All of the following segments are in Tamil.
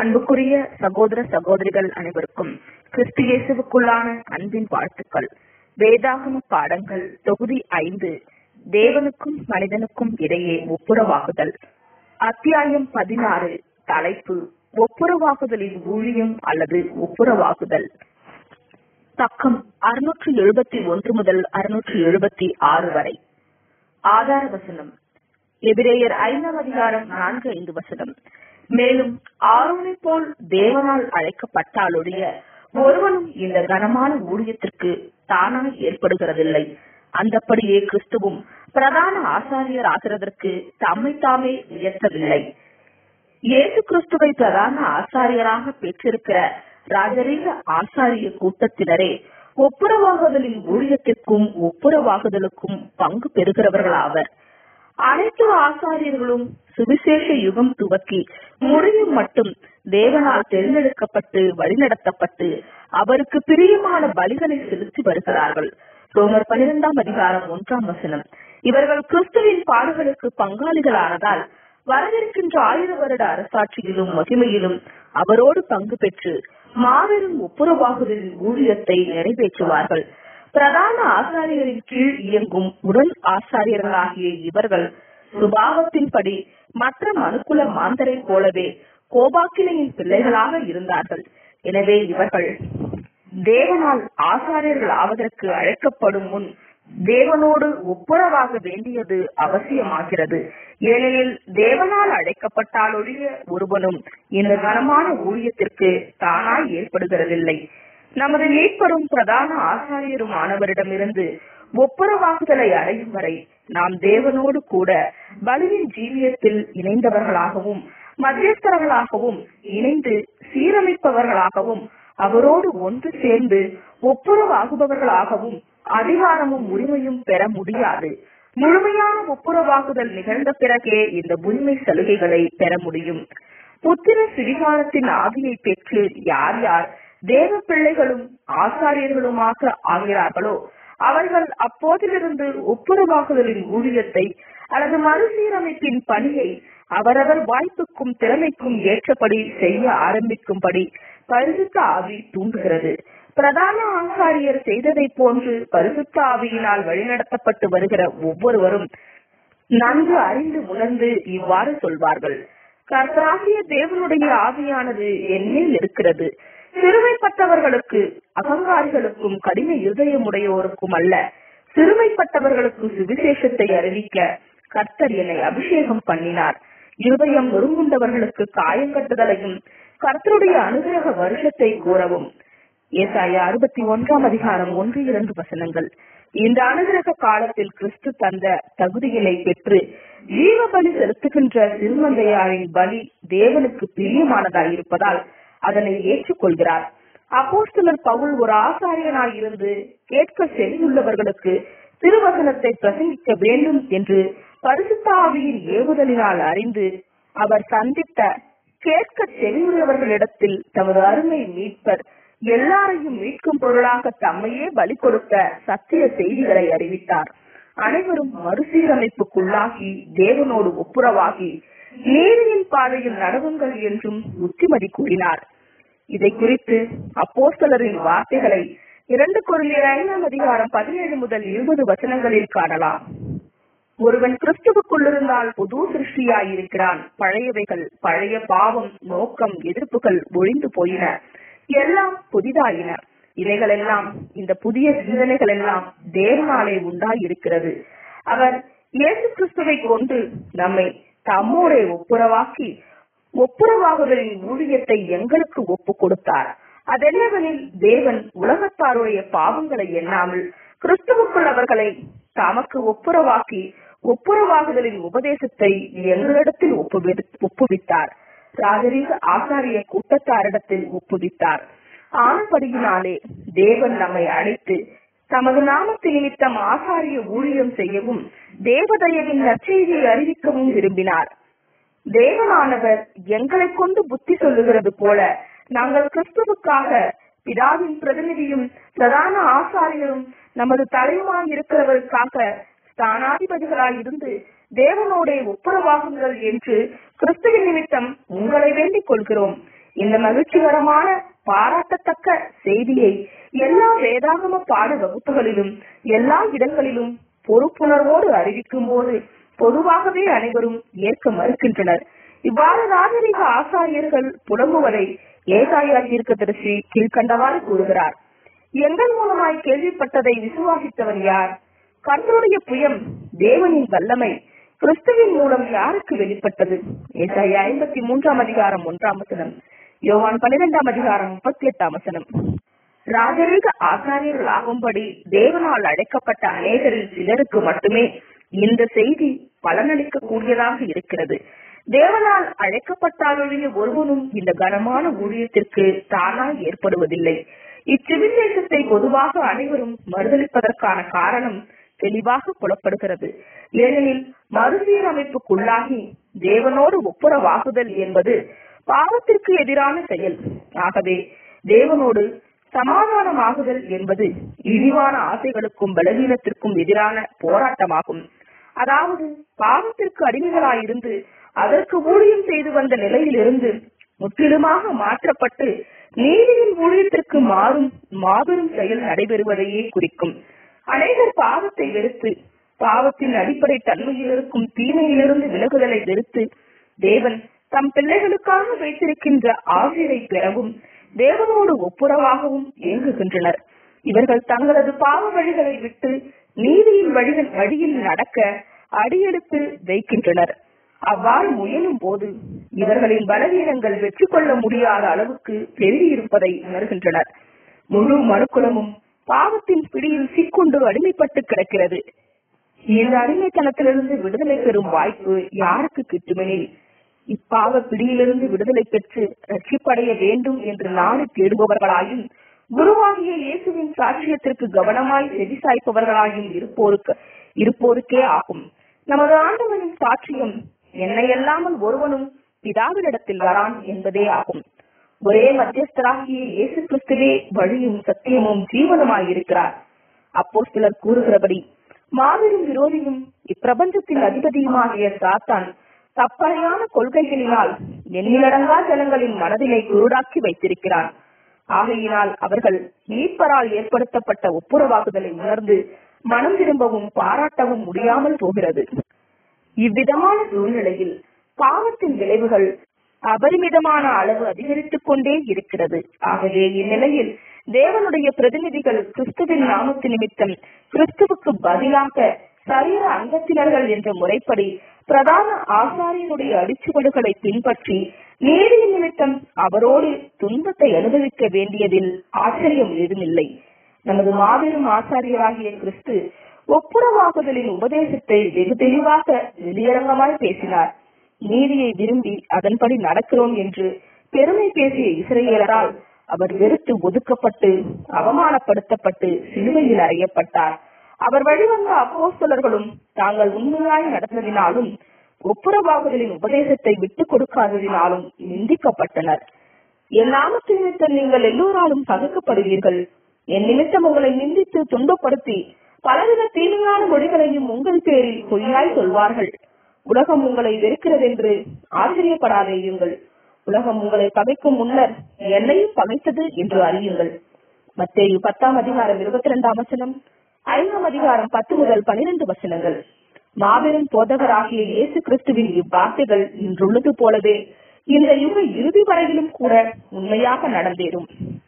அன்புக்குரிய சகோதர சகோதரிகள் அனைவருக்கும் கிறிஸ்து இயேசுவுக்குள்ளான அன்பின் வாழ்த்துக்கள் வேதாகம பாடங்கள் தொகுதி ஐந்து தேவனுக்கும் மனிதனுக்கும் இடையே ஒப்புரவாகுதல் அத்தியாயம் பதினாறு தலைப்பு ஒப்புரவாகுதலின் ஊழியம் அல்லது ஒப்புரவாகுதல் பக்கம் அறுநூற்று எழுபத்தி ஒன்று முதல் அறுநூற்று எழுபத்தி ஆறு வரை ஆதார வசனம் எபிரேயர் ஐந்தாம் அதிகாரம் நான்கு ஐந்து வசனம் மேலும் ஆரோனை போல் தேவனால் அழைக்கப்பட்டாலொழிய ஒருவனும் இந்த கனமான ஊழியத்திற்கு தானாய் ஏற்படுகிறதில்லை அந்தப்படியே கிறிஸ்துவும் பிரதான ஆசாரியர் ஆகிறதற்கு தம்மை தாமே உயர்த்தவில்லை இயேசு கிறிஸ்துவை பிரதான ஆசாரியராக பெற்றிருக்கிற ராஜரீக ஆசாரிய கூட்டத்தினரே ஒப்புரவாகுதலின் ஊழியத்திற்கும் ஒப்புரவாகுதலுக்கும் பங்கு பெறுகிறவர்களாவர் அனைத்து ஆசாரியர்களும் சுவிசேஷ யுகம் துவக்கி முடியும் மட்டும் தேவனால் தேர்ந்தெடுக்கப்பட்டு வழிநடத்தப்பட்டு அவருக்கு பிரியமான பலிகளை செலுத்தி வருகிறார்கள் ரோமர் பனிரெண்டாம் அதிகாரம் ஒன்றாம் வசனம் இவர்கள் கிறிஸ்துவின் பாடுகளுக்கு பங்காளிகளானதால் வரவிருக்கின்ற ஆயிரம் வருட அரசாட்சியிலும் மகிமையிலும் அவரோடு பங்கு பெற்று மாபெரும் ஒப்புரவாகுதலின் ஊழியத்தை நிறைவேற்றுவார்கள் பிரதான ஆசாரியரின் கீழ் இயங்கும் உடல் ஆசாரியர்களாகிய இவர்கள் சுபாவத்தின்படி மற்ற மனுக்குல மாந்தரை போலவே கோபாக்கினையின் பிள்ளைகளாக இருந்தார்கள் எனவே இவர்கள் தேவனால் ஆசாரியர்கள் ஆவதற்கு அழைக்கப்படும் முன் தேவனோடு ஒப்புரவாக வேண்டியது அவசியமாகிறது ஏனெனில் தேவனால் அழைக்கப்பட்டாலொழிய ஒருவனும் இந்த கனமான ஊழியத்திற்கு தானாய் ஏற்படுகிறதில்லை நமது மீட்பரும் பிரதான ஆசாரியரும் ஆனவரிடமிருந்து ஒப்புரவாகுதலை அடையும் வரை நாம் தேவனோடு கூட பலியின் ஜீவியத்தில் இணைந்தவர்களாகவும் மத்தியஸ்தர்களாகவும் இணைந்து சீரமைப்பவர்களாகவும் அவரோடு ஒன்று சேர்ந்து ஒப்புரவாகுபவர்களாகவும் அதிகாரமும் உரிமையும் பெற முடியாது முழுமையான ஒப்புரவாகுதல் நிகழ்ந்த பிறகே இந்த உரிமை சலுகைகளை பெற முடியும் புத்திர சிவிகாரத்தின் ஆவியை பெற்று யார் யார் தேவ பிள்ளைகளும் ஆசாரியர்களுமாக ஆகிறார்களோ அவர்கள் அப்போதிலிருந்து ஒப்புரவாகுதலின் ஊழியத்தை அல்லது மறுசீரமைப்பின் பணியை அவரவர் வாய்ப்புக்கும் திறமைக்கும் ஏற்றபடி செய்ய ஆரம்பிக்கும்படி பரிசுத்த ஆவி தூண்டுகிறது பிரதான ஆசாரியர் செய்ததை போன்று பரிசுத்த ஆவியினால் வழிநடத்தப்பட்டு வருகிற ஒவ்வொருவரும் நன்கு அறிந்து உணர்ந்து இவ்வாறு சொல்வார்கள் கர்த்தராகிய தேவனுடைய ஆவியானது என்னில் இருக்கிறது சிறுமைப்பட்டவர்களுக்கு அகங்காரிகளுக்கும் கடின இருதயமுடையோருக்கும் அல்ல சிறுமைப்பட்டவர்களுக்கு சுவிசேஷத்தை அறிவிக்க கர்த்தர் என்னை அபிஷேகம் பண்ணினார் இருதயம் நொறுங்குண்டவர்களுக்கு காயங்கட்டுதலையும் கர்த்தருடைய அனுகிரக வருஷத்தை கூறவும் ஏசாயா அறுபத்தி ஒன்றாம் அதிகாரம் ஒன்று இரண்டு வசனங்கள் இந்த அனுகிரக காலத்தில் கிறிஸ்து தந்த தகுதியினை பெற்று ஜீவ பலி செலுத்துகின்ற சிறுமந்தையாரின் பலி தேவனுக்கு பிரியமானதாய் இருப்பதால் அதனை ஏற்றுக்கொள்கிறார் அப்போஸ்தலர் பவுல் ஒரு ஆசாரியனாய் இருந்து கேட்க செவியுள்ளவர்களுக்கு திருவசனத்தை பிரசங்கிக்க வேண்டும் என்று பரிசுத்தாவியின் ஏவுதலினால் அறிந்து அவர் சந்தித்த கேட்க செவியுள்ளவர்களிடத்தில் தமது அருமை மீட்பர் எல்லாரையும் மீட்கும் பொருளாக தம்மையே பலி கொடுத்த சத்திய செய்திகளை அறிவித்தார் அனைவரும் மறுசீரமைப்புக்குள்ளாகி தேவனோடு ஒப்புரவாகி நீதியின் பாதையில் நடவுங்கள் என்றும் புத்திமதி கூறினார் இதை குறித்து அப்போஸ்தலரின் வார்த்தைகளை இரண்டு குரலில் ஐந்தாம் அதிகாரம் பதினேழு முதல் இருபது வசனங்களில் காணலாம் ஒருவன் கிறிஸ்துவுக்குள்ளிருந்தால் புது சிருஷ்டியாயிருக்கிறான் பழையவைகள் பழைய பாவம் நோக்கம் எதிர்ப்புகள் ஒழிந்து போயின எல்லாம் புதிதாயின இவைகளெல்லாம் இந்த புதிய சிந்தனைகள் எல்லாம் தேவனாலே உண்டாயிருக்கிறது அவர் இயேசு கிறிஸ்துவை கொண்டு நம்மை தம்மோரை ஒப்புரவாக்கி ஒப்புரவாகுதலின் ஊழியத்தை எங்களுக்கு ஒப்பு கொடுத்தார் அதென்னவெனில் தேவன் உலகத்தாருடைய பாவங்களை எண்ணாமல் கிறிஸ்துவுக்குள் அவர்களை தமக்கு ஒப்புரவாக்கி ஒப்புரவாகுதலின் உபதேசத்தை எங்களிடத்தில் ஒப்புவித்தார் ராஜரீக ஆசாரிய கூட்டத்தாரிடத்தில் ஒப்புவித்தார் ஆனபடியினாலே தேவன் நம்மை அழைத்து தமது நாமத்து நிமித்தம் ஆசாரிய ஊழியம் செய்யவும் தேவதயவின் நற்செய்தியை அறிவிக்கவும் விரும்பினார் தேவனானவர் எங்களை கொண்டு புத்தி சொல்லுகிறது போல நாங்கள் கிறிஸ்துவுக்காக பிதாவின் பிரதிநிதியும் பிரதான ஆசாரியரும் நமது தலைவமாய் இருக்கிறவருக்காக ஸ்தானாதிபதிகளாய் இருந்து தேவனோட ஒப்புரவாகுங்கள் என்று கிறிஸ்துவின் நிமித்தம் உங்களை வேண்டிக் கொள்கிறோம் இந்த மகிழ்ச்சிகரமான பாராட்டத்தக்க செய்தியை எல்லா வேதாகம பாட வகுப்புகளிலும் எல்லா இடங்களிலும் பொறுப்புணர்வோடு அறிவிக்கும் போது பொதுவாகவே அனைவரும் ஏற்க மறுக்கின்றனர் இவ்வாறு ராஜரீக ஆசாரியர்கள் புலம்புவதை ஏசாயா தீர்க்கதரிசி கீழ்கண்டவாறு கூறுகிறார் எங்கள் மூலமாய் கேள்விப்பட்டதை விசுவாசித்தவன் யார் கர்த்தருடைய புயம் தேவனின் வல்லமை கிறிஸ்துவின் மூலம் யாருக்கு வெளிப்பட்டது ஏசாயா ஐம்பத்தி மூன்றாம் அதிகாரம் ஒன்றாம் வசனம் யோவான் பன்னிரெண்டாம் அதிகாரம் முப்பத்தி எட்டாம் வசனம் ராஜரீக ஆசாரியர்களாகும்படி தேவனால் அழைக்கப்பட்ட அநேகரில் சிலருக்கு மட்டுமே இந்த செய்தி பலனளிக்க கூடியதாக இருக்கிறது தேவனால் அழைக்கப்பட்டாலொழிய ஒருவனும் இந்த கனமான ஊழியத்திற்கு தானாய் ஏற்படுவதில்லை இச்சுவிசேஷத்தை பொதுவாக அனைவரும் மறுதளிப்பதற்கான காரணம் தெளிவாக புலப்படுகிறது ஏனெனில் மறுசீரமைப்புக்குள்ளாகி தேவனோடு ஒப்புரவாகுதல் என்பது பாவத்திற்கு எதிரான செயல் ஆகவே தேவனோடு சமாதானமாகுதல் என்பது இழிவான ஆசைகளுக்கும் பலவீனத்திற்கும் எதிரான போராட்டமாகும் அதாவது பாவத்திற்கு அடிமைகளாயிருந்து அதற்கு ஊழியம் செய்து வந்த நிலையிலிருந்து முற்றிலுமாக மாற்றப்பட்டு நீதியின் ஊழியத்திற்கு மாறும் மாபெரும் செயல் நடைபெறுவதையே குறிக்கும் அநேகர் பாவத்தை வெறுத்து பாவத்தின் அடிப்படை தன்மையில் இருக்கும் தீமையிலிருந்து விலகுதலை வெறுத்து தேவன் தம் பிள்ளைகளுக்காக வைத்திருக்கின்ற ஆசிரை பெறவும் தேவனோடு ஒப்புரவாகவும் இயங்குகின்றனர் இவர்கள் தங்களது பாவ வழிகளை விட்டு நீதியின் வழிகள் வழியில் நடக்க அடியெடுத்து வைக்கின்றனர் அவ்வாறு முயலும் போது இவர்களின் பலவீனங்கள் வெற்றி கொள்ள முடியாத அளவுக்கு பெருகியிருப்பதை உணர்கின்றனர் முழு மனுக்குலமும் பாவத்தின் பிடியில் சிக்குண்டு அடிமைப்பட்டு கிடக்கிறது இந்த அடிமைத்தனத்திலிருந்து விடுதலை பெறும் வாய்ப்பு யாருக்கு கிட்டுமெனில் இப்பாவ பிடியிலிருந்து விடுதலை பெற்று ரட்சிப்படைய வேண்டும் என்று நாடு தேடுபவர்களாயும் குருவாகிய இயேசுவின் சாட்சியத்திற்கு கவனமாய் செவிசாய்ப்பவர்களாயும் இருப்போருக்கு இருப்போருக்கே ஆகும் நமது ஆண்டவனின் சாட்சியம் என்னை அல்லாமல் ஒருவனும் பிதாவினிடத்தில் வரான் என்பதே ஆகும் ஒரே மத்தியஸ்தராகிய இயேசு கிறிஸ்துவே வழியும் சத்தியமும் ஜீவனுமாய் இருக்கிறார் அப்போ சிலர் கூறுகிறபடி மாபெரும் விரோதியும் இப்பிரபஞ்சத்தின் அதிபதியுமாகிய சாத்தான் தப்பறையான கொள்கைகளினால் எண்ணிலடங்கா ஜனங்களின் மனதினை குருடாக்கி வைத்திருக்கிறான் ஆகையினால் அவர்கள் மீட்பரால் ஏற்படுத்தப்பட்ட ஒப்புரவாகுதலை உணர்ந்து மனம் திரும்பவும் பாராட்டவும் முடியாமல் போகிறது இவ்விதமான சூழ்நிலையில் பாவத்தின் விளைவுகள் அபரிமிதமான அளவு அதிகரித்துக் கொண்டே இருக்கிறது ஆகவே இந்நிலையில் தேவனுடைய பிரதிநிதிகள் கிறிஸ்துவின் நாமத்து நிமித்தம் கிறிஸ்துவுக்கு பதிலாக சரீர அங்கத்தினர்கள் என்ற முறைப்படி பிரதான ஆசாரியனுடைய அடிச்சுவடுகளை பின்பற்றி நீதியின் நிமித்தம் அவரோடு துன்பத்தை அனுபவிக்க வேண்டியதில் ஆச்சரியம் ஏதுமில்லை நமது மாபெரும் ஆசாரியராகிய கிறிஸ்து ஒப்புரவாகுதலின் உபதேசத்தை வெகு தெளிவாக வெளியரங்கமாய் பேசினார் நீதியை விரும்பி அதன்படி நடக்கிறோம் என்று பெருமை பேசிய இஸ்ரேலரால் அவர் வெறுத்து ஒதுக்கப்பட்டு அவமானப்படுத்தப்பட்டு சிலுவையில் அறையப்பட்டார் அவர் வழிவந்த அப்போஸ்தலர்களும் தாங்கள் உண்மையாய் நடந்ததினாலும் ஒப்புரவாகுதலின் உபதேசத்தை விட்டுக் கொடுக்காததினாலும் நிந்திக்கப்பட்டனர் என் நாமத்து நிமித்தம் நீங்கள் எல்லோராலும் பகைக்கப்படுவீர்கள் என் நிமித்தம் உங்களை நிந்தித்து துன்பப்படுத்தி பலவித தீமையான மொழிகளையும் உங்கள் பேரில் பொய்யாய் சொல்வார்கள் உலகம் உங்களை வெறுக்கிறதென்று ஆச்சரியப்படாதேயுங்கள் உலகம் உங்களை பகைக்கும் முன்னர் என்னையும் பகைத்தது என்று அறியுங்கள் மத்தேயு பத்தாம் அதிகாரம் இருபத்தி இரண்டாம் வசனம் ஐந்தாம் அதிகாரம் பத்து முதல் பனிரெண்டு வசனங்கள் மாபெரும் போதகராகிய இயேசு கிறிஸ்துவின் இவ்வார்த்தைகள் இன்றுள்ளது போலவே இந்த யுக இறுதி வரையிலும் கூட உண்மையாக நடந்தேறும்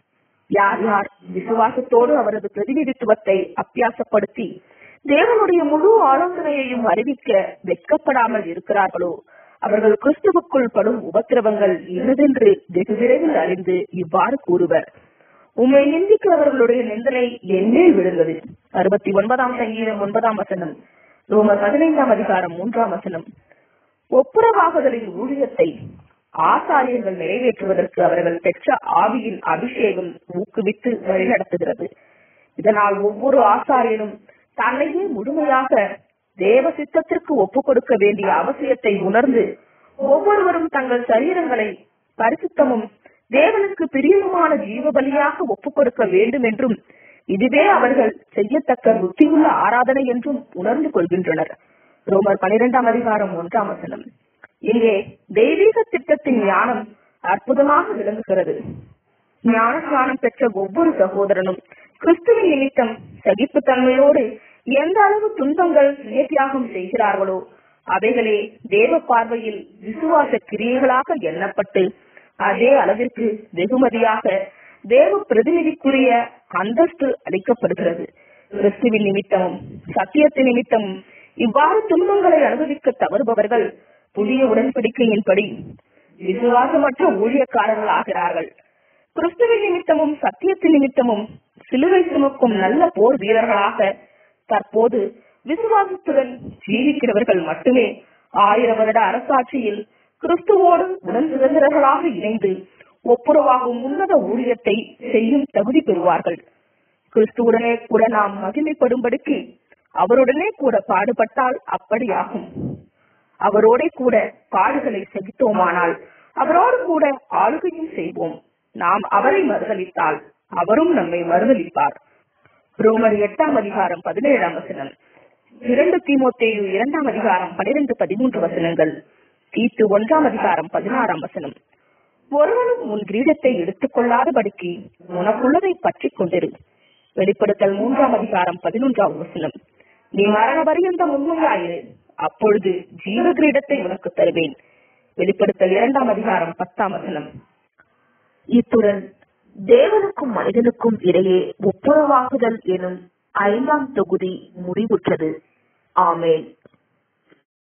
யார் யார் விசுவாசத்தோடு அவரது பிரதிநிதித்துவத்தை அப்பியாசப்படுத்தி தேவனுடைய முழு ஆலோசனையையும் அறிவிக்க வெட்கப்படாமல் இருக்கிறார்களோ அவர்கள் கிறிஸ்துவுக்குள் படும் உபத்திரவங்கள் இன்னதென்று வெகு விரைவில் அறிந்து இவ்வாறு கூறுவர் உம்மை நிந்திக்கிறவர்களுடைய நிந்தனை என்னே விழுந்தது அறுபத்தி ஒன்பதாம் சங்கீதம் ஒன்பதாம் வசனம் ரோமர் பதினைந்தாம் அதிகாரம் மூன்றாம் வசனம் ஒப்புரவாகுதலின் ஊழியத்தை ஆசாரியர்கள் நிறைவேற்றுவதற்கு அவர்கள் பெற்ற ஆவியின் அபிஷேகம் ஊக்குவித்து வழிநடத்துகிறது இதனால் ஒவ்வொரு ஆசாரியனும் தன்னையே முழுமையாக தேவ சித்தத்திற்கு ஒப்புக் கொடுக்க வேண்டிய அவசியத்தை உணர்ந்து ஒவ்வொருவரும் தங்கள் சரீரங்களை பரிசுத்தமும் தேவனுக்கு பிரியமான ஜீவ பலியாக ஒப்புக் கொடுக்க வேண்டும் என்றும் இதுவே அவர்கள் செய்யத்தக்க புத்தியுள்ள ஆராதனை என்றும் உணர்ந்து கொள்கின்றனர் ரோமர் பனிரெண்டாம் அதிகாரம் ஒன்றாம் வசனம் இங்கே தெய்வீக திட்டத்தின் ஞானம் அற்புதமாக விளங்குகிறது ஞான ஸ்நானம் பெற்ற ஒவ்வொரு சகோதரனும் கிறிஸ்துவின் நிமித்தம் சகிப்புத்தன்மையோடு எந்த அளவு துன்பங்கள் சுயத்தியாகம் செய்கிறார்களோ அவைகளே தேவ பார்வையில் விசுவாச கிரியைகளாக எண்ணப்பட்டு அதே அளவிற்கு வெகுமதியாக தேவ பிரதிநிதிக்குரிய அந்தஸ்து அளிக்கப்படுகிறது கிறிஸ்துவின் நிமித்தமும் சத்தியத்தின் நிமித்தமும் இவ்வாறு துன்பங்களை அனுபவிக்க தவறுபவர்கள் புதிய உடன்படிக்கையின்படி விசுவாசமற்ற ஊழியக்காரர்கள் ஆகிறார்கள் கிறிஸ்துவின் நிமித்தமும் சத்தியத்தின் நிமித்தமும் சிலுவை சுமக்கும் நல்ல போர் வீரர்களாக தற்போது விசுவாசத்துடன் ஜீவிக்கிறவர்கள் மட்டுமே ஆயிர வருட அரசாட்சியில் கிறிஸ்துவோடு உடன் சுதந்திரர்களாக இணைந்து ஒப்புரவாகும் உன்னத ஊழியத்தை செய்யும் தகுதி பெறுவார்கள் கிறிஸ்துவுடனே கூட நாம் மகிமைப்படும்படிக்கு அவருடனே கூட பாடுபட்டால் அப்படியாகும் அவரோட கூட பாடுகளை சகித்தோமானால் அவரோடு கூட ஆளுகையும் செய்வோம் நாம் அவரை மறுதளித்தால் அவரும் நம்மை மறுதளிப்பார் ரோமர் எட்டாம் அதிகாரம் பதினேழாம் வசனம் இரண்டு தீமோத்தேயு இரண்டாம் அதிகாரம் பனிரெண்டு பதிமூன்று வசனங்கள் தீத்து ஒன்றாம் அதிகாரம் பதினாறாம் வசனம் ஒருவனும் உன் கிரீடத்தை எடுத்துக் கொள்ளாதபடிக்கு உனக்குள்ளதை பற்றி கொண்டிரு வெளிப்படுத்தல் மூன்றாம் அதிகாரம் பதினொன்றாம் வசனம் நீ மரண பரியந்த உண்மையாயிரு அப்பொழுது ஜீவ கிரீடத்தை உனக்கு தருவேன் வெளிப்படுத்தல் இரண்டாம் அதிகாரம் பத்தாம் வசனம் இத்துடன் தேவனுக்கும் மனிதனுக்கும் இடையே ஒப்புரவாகுதல் எனும் ஐந்தாம் தொகுதி முடிவுற்றது ஆமேன்